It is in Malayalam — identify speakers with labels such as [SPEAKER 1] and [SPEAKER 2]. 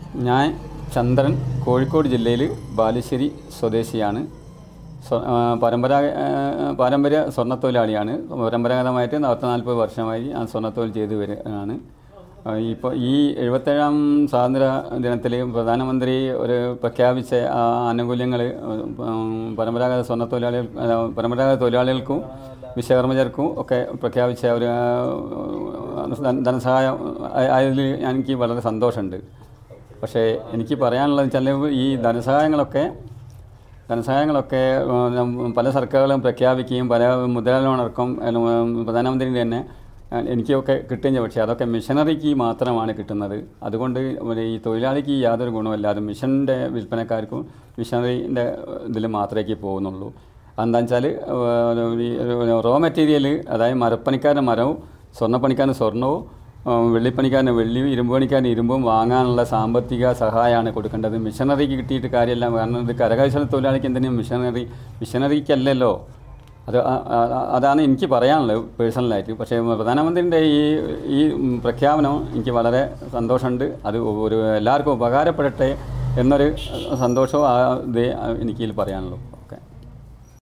[SPEAKER 1] ഞാൻ ചന്ദ്രൻ കോഴിക്കോട് ജില്ലയിൽ ബാലുശ്ശേരി സ്വദേശിയാണ് സ്വ- ആ, പരമ്പരാഗ ആ, പാരമ്പര്യ സ്വർണ്ണത്തൊഴിലാളിയാണ് പരമ്പരാഗതമായിട്ട് പത്ത് നാൽപ്പത് വർഷമായി ഞാൻ സ്വർണ്ണത്തൊഴിൽ ചെയ്തു വരികയാണ് ഇപ്പോൾ ഈ എഴുപത്തേഴാം സ്വാതന്ത്ര്യ ദിനത്തിൽ പ്രധാനമന്ത്രി ഒരു പ്രഖ്യാപിച്ച ആ ആനുകൂല്യങ്ങൾ പരമ്പരാഗത സ്വർണ്ണത്തൊഴിലാളികൾ ആ, പരമ്പരാഗത തൊഴിലാളികൾക്കും വിശ്വകർമ്മജർക്കും ഒക്കെ പ്രഖ്യാപിച്ച ഒരു ആ, ധന- ധനസഹായം ആ- അതിൽ എനിക്ക് വളരെ സന്തോഷമുണ്ട് പക്ഷേ എനിക്ക് പറയാനുള്ളത് വെച്ചാൽ ഈ ധനസഹായങ്ങളൊക്കെ ധനസഹായങ്ങളൊക്കെ ഉം, പല സർക്കാരുകളും പ്രഖ്യാപിക്കുകയും പല മുതലാളികളടക്കം പ്രധാനമന്ത്രിയുടെ തന്നെ ഏഹ്, എനിക്കൊക്കെ കിട്ടുകയും ചെയ്യും പക്ഷേ അതൊക്കെ മിഷനറിക്ക് മാത്രമാണ് കിട്ടുന്നത് അതുകൊണ്ട് ഒരു ഈ തൊഴിലാളിക്ക് യാതൊരു ഗുണമില്ലാതെ മിഷൻ്റെ വിൽപ്പനക്കാർക്കും മിഷനറിൻ്റെ ഇതിൽ മാത്രമേ പോകുന്നുള്ളൂ എന്താണെന്ന് വെച്ചാൽ റോ മെറ്റീരിയൽ അതായത് മരപ്പണിക്കാരൻ്റെ മരവും സ്വർണ്ണപ്പണിക്കാരൻ്റെ സ്വർണ്ണവും ഉം, വെള്ളിപ്പണിക്കാരന് വെള്ളിയും ഇരുമ്പ് പണിക്കാരന് ഇരുമ്പും വാങ്ങാനുള്ള സാമ്പത്തിക സഹായമാണ് കൊടുക്കേണ്ടത് മിഷനറിക്ക് കിട്ടിയിട്ട് കാര്യമില്ല കാരണം ഇത് കരകൗശല തൊഴിലാളിക്ക് എന്തിനും മിഷനറി മിഷനറിക്കല്ലല്ലോ അത് ആ- ആ- അതാണ് എനിക്ക് പറയാനുള്ളത് പേഴ്സണലായിട്ട് പക്ഷേ പ്രധാനമന്ത്രിൻ്റെ ഈ ഈ ഉം, പ്രഖ്യാപനം എനിക്ക് വളരെ സന്തോഷമുണ്ട് അത് ഒരു എല്ലാവർക്കും ഉപകാരപ്പെടട്ടെ എന്നൊരു സന്തോഷവും ആ ഇത് എനിക്കിതിൽ പറയാനുള്ളൂ